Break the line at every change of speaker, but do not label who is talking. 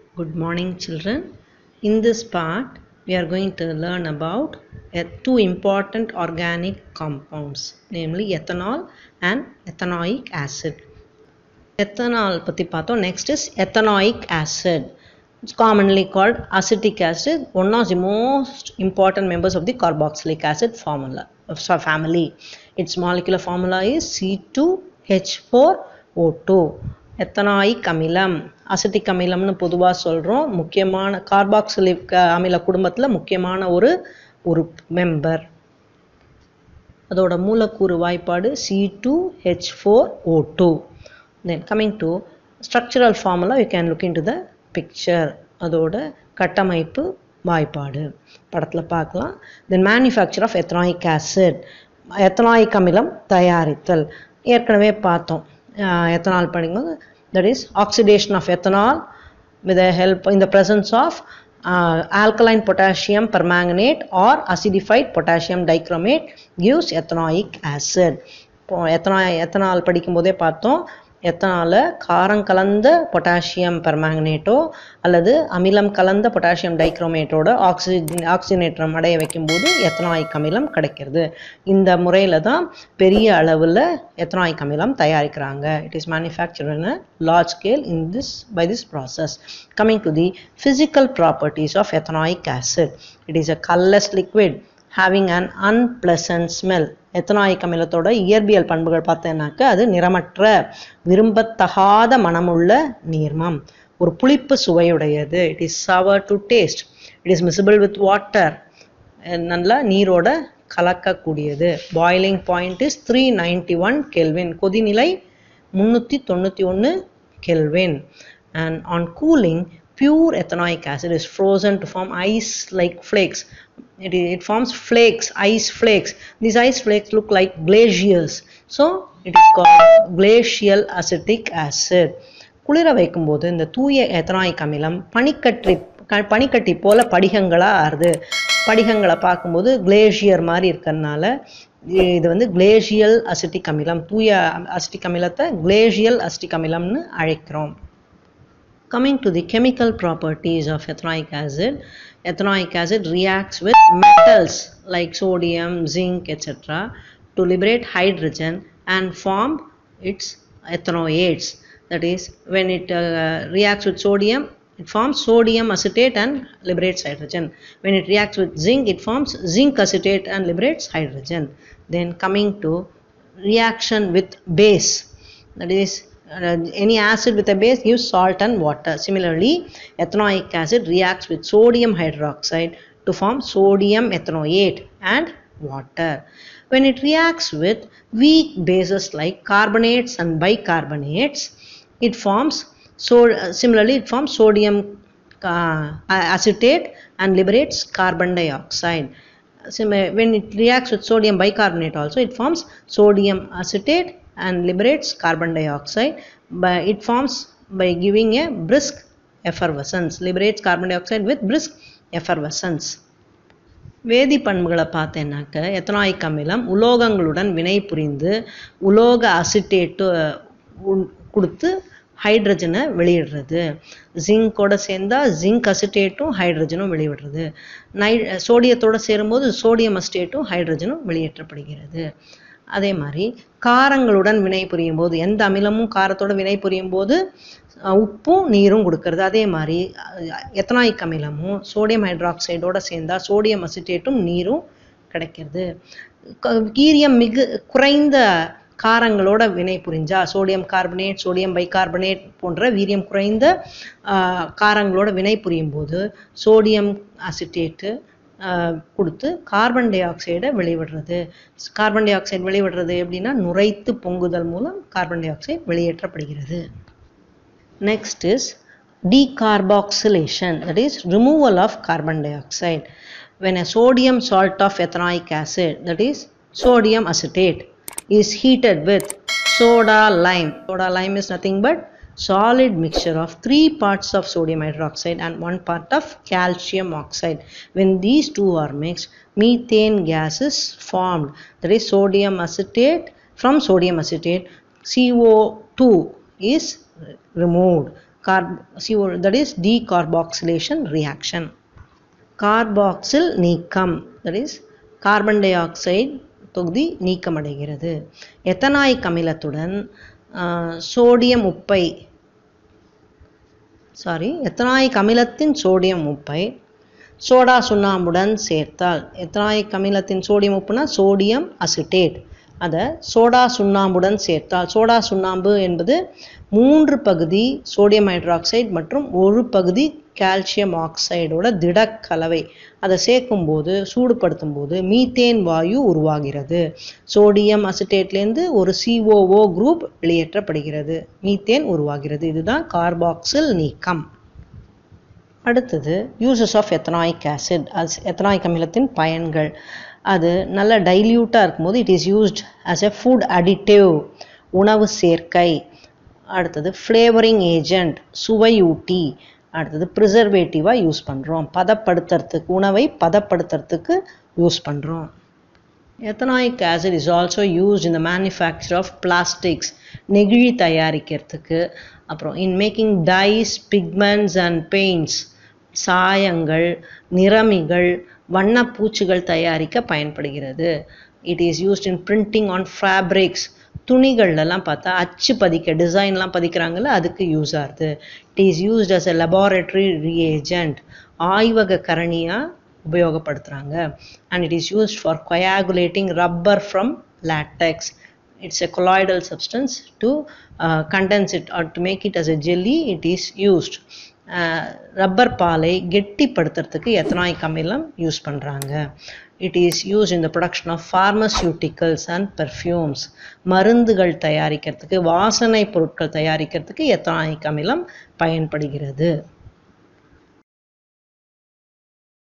Good morning, children. In this part, we are going to learn about uh, two important organic compounds, namely ethanol and ethanoic acid. Ethanol பற்றி பார்த்தோம் next is ethanoic acid. It's commonly called acetic acid, one of the most important members of the carboxylic acid formula so family. Its molecular formula is C2H4O2. Ethanoic அமிலம் acetic அமிலம்னு பொதுவாக சொல்கிறோம் முக்கியமான carboxylic அமில குடும்பத்தில் முக்கியமான ஒரு ஒரு மெம்பர் அதோட மூலக்கூறு வாய்ப்பாடு C two H four O two then coming to structural formula you can look into the picture அதோட கட்டமைப்பு வாய்ப்பாடு படத்தில் பார்க்கலாம் then manufacture of ethanoic acid ethanoic அமிலம் தயாரித்தல் ஏற்கனவே பார்த்தோம் எத்தனால் படிக்கும்போது that is oxidation of ethanol with the help in the presence of uh, alkaline potassium permanganate or acidified potassium dichromate gives ethanoic acid இப்போ எத்தனா எத்தனால் படிக்கும்போதே பார்த்தோம் எத்தனால காரம் கலந்த பொட்டாசியம் பெர்மாங்கனேட்டோ அல்லது அமிலம் கலந்த பொட்டாசியம் டைக்ரோமேட்டோட ஆக்சிஜன் ஆக்சிஜனேற்றம் அடைய வைக்கும்போது எத்தனாயிக் அமிலம் கிடைக்கிறது இந்த முறையில் தான் பெரிய அளவில் எத்தனாயிக் அமிலம் தயாரிக்கிறாங்க it is manufacture in a large scale in this by this process coming to the physical properties of ethanoic acid it is a colourless liquid having an unpleasant smell ethanoic அமிலத்தோட இயற்பியல் பண்புகள் பார்த்தேன்னாக்க அது நிறமற்ற விரும்பத்தகாத மனமுள்ள நீர்மம் ஒரு புளிப்பு சுவையுடையது it is sour to taste it is miscible with water நல்லா நீரோட கலக்கக்கூடியது boiling point is three ninety one kelvin கொதிநிலை முந்நூற்றி தொண்ணூற்றி ஒன்று kelvin and on cooling pure ethanoic acid is frozen to form ice like flakes it, it forms flakes ice flakes these ice flakes look like glaciers so it is called glacial acetic acid குளிர வைக்கும்போது இந்த தூய ethanoic அமிலம் பனிக்கட்டி பனிக்கட்டி போல படிகங்களாக ஆறுது படிகங்களை பார்க்கும்போது கிளேஷியர் மாதிரி இருக்கிறதுனால இது வந்து கிளேஷியல் அசிட்டிக் அமிலம் தூய அசிட்டிக் அமிலத்தை கிளேஷியல் அசிட்டிக் அமிலம்னு அழைக்கிறோம் Coming to the chemical properties of ethanoic acid, ethanoic acid reacts with metals like sodium, zinc, etc. to liberate hydrogen and form its ethanoates. That is, when it uh, reacts with sodium, it forms sodium acetate and liberates hydrogen. When it reacts with zinc, it forms zinc acetate and liberates hydrogen. Then coming to reaction with base, that is uh, any acid with a base gives salt and water. Similarly, ethanoic acid reacts with sodium hydroxide to form sodium ethanoate and water. When it reacts with weak bases like carbonates and bicarbonates, it forms so uh, similarly it forms sodium uh, acetate and liberates carbon dioxide. when it reacts with sodium bicarbonate also, it forms sodium acetate and liberates carbon dioxide but it forms by giving a brisk effervescence liberates carbon dioxide with brisk effervescence வேதி பண்புகளை பார்த்தேன்னாக்க ethanoic அமிலம் உலோகங்களுடன் வினை புரிந்து உலோக acetate கொடுத்து ஹைட்ரஜனை வெளியிடுறது ஜிங்கோட சேர்ந்தா zinc அசிட்டேட்டும் ஹைட்ரஜனும் வெளியிடுறது நை சோடியத்தோடு சேரும்போது சோடியம் அசிட்டேட்டும் ஹைட்ரஜனும் வெளியேற்றப்படுகிறது அதே மாதிரி காரங்களுடன் வினை புரியும் போது எந்த அமிலமும் காரத்தோட வினை புரியும் போது உப்பும் நீரும் கொடுக்கறது அதே மாதிரி எத்தனாயிக் அமிலமும் சோடியம் ஹைட்ராக்சைடோட சேர்ந்தா சோடியம் அசிட்டேட்டும் நீரும் கிடைக்கிறது கீரியம் மிகு குறைந்த காரங்களோட வினை புரிஞ்சா சோடியம் கார்பனேட் சோடியம் பைகார்பனேட் போன்ற வீரியம் குறைந்த காரங்களோட வினை புரியும் போது சோடியம் அசிட்டேட்டு கொடுத்து கார்பன் டை ஆக்சைடை வெளிவிடுறது கார்பன் டை ஆக்சைடு வெளிவிடுறது எப்படின்னா நுரைத்து பொங்குதல் மூலம் கார்பன் டை ஆக்சைடு வெளியேற்றப்படுகிறது next is decarboxylation that is removal of carbon dioxide when a sodium salt of ethanoic acid that is sodium acetate is heated with soda lime soda lime is nothing but solid mixture of three parts of sodium hydroxide and one part of calcium oxide. When these two are mixed, methane gas is formed. That is sodium acetate. From sodium acetate, CO2 is removed. carb CO that is decarboxylation reaction carboxyl நீக்கம் that is carbon dioxide தொகுதி நீக்கமடைகிறது ethanoic அமிலத்துடன் ஆஹ், sodium உப்பை sorry ethanoic அமிலத்தின் sodium உப்பை soda சுண்ணாம்புடன் சேர்த்தால் எத்தனாயிக் அமிலத்தின் சோடியம் உப்புனா சோடியம் அசிட்டேட் அதை சோடா சுண்ணாம்புடன் சேர்த்தால் சோடா சுண்ணாம்பு என்பது மூன்று பகுதி சோடியம் ஹைட்ராக்சைடு மற்றும் ஒரு பகுதி கால்சியம் ஆக்சைடோட திடக்கலவை அதை சேர்க்கும்போது சூடுபடுத்தும் போது மீத்தேன் வாயு உருவாகிறது சோடியம் அசிட்டேட்லேருந்து ஒரு சிஓஓ குரூப் வெளியேற்றப்படுகிறது மீத்தேன் உருவாகிறது இதுதான் கார்பாக்சில் நீக்கம் அடுத்தது யூசஸ் ஆஃப் எத்தனாயிக் ஆசிட் அது எத்தனாயிக் அமிலத்தின் பயன்கள் அது நல்ல டைல்யூட்டாக இருக்கும்போது it is used as a food additive உணவு சேர்க்கை அடுத்தது ஃப்ளேவரிங் ஏஜெண்ட் சுவையூட்டி அடுத்தது ப்ரிசர்வேட்டிவாக யூஸ் பண்ணுறோம் பதப்படுத்துறதுக்கு உணவை பதப்படுத்துறதுக்கு யூஸ் பண்ணுறோம் ethanoic acid is also used in the manufacture of plastics நெகிழி தயாரிக்கிறதுக்கு அப்புறம் in making dyes pigments and paints சாயங்கள் நிறமிகள் வண்ணப்பூச்சுகள் தயாரிக்க பயன்படுகிறது it is used in printing on fabrics துணிகள்லாம் பார்த்தா அச்சு பதிக்க டிசைன்லாம் பதிக்கிறாங்கல்ல அதுக்கு யூஸ் ஆகுது it is used as a laboratory reagent ஆய்வக கரணியாக உபயோகப்படுத்துகிறாங்க and it is used for coagulating rubber from latex it's a colloidal substance to uh, condense it or to make it as a jelly it is used rubber பாலை கெட்டிப்படுத்துறதுக்கு ethanoic அமிலம் use பண்ணுறாங்க it is use in the production of pharmaceuticals and perfumes மருந்துகள் தயாரிக்கிறதுக்கு வாசனை பொருட்கள் தயாரிக்கிறதுக்கு ethanoic அமிலம் பயன்படுகிறது